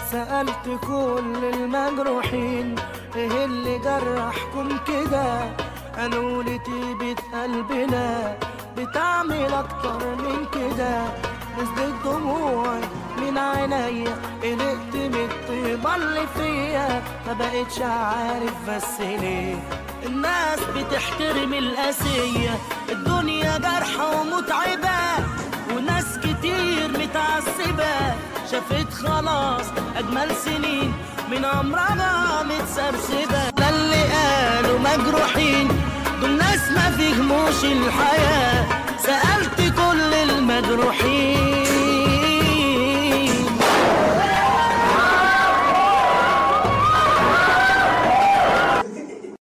سألت كل المجروحين ايه اللي جرحكم كده قالوا لي طيبة قلبنا بتعمل اكتر من كده نزلت دموعي من عينيا قلقت من الطيبة اللي فيا ما بقتش عارف بس ليه الناس بتحترم القاسية الدنيا جارحة ومتعبة وناس كتير متعصبة شافت خلاص أجمل سنين من عمرها متسرسبة ده اللي قالوا مجروحين دول ناس ما فهموش الحياة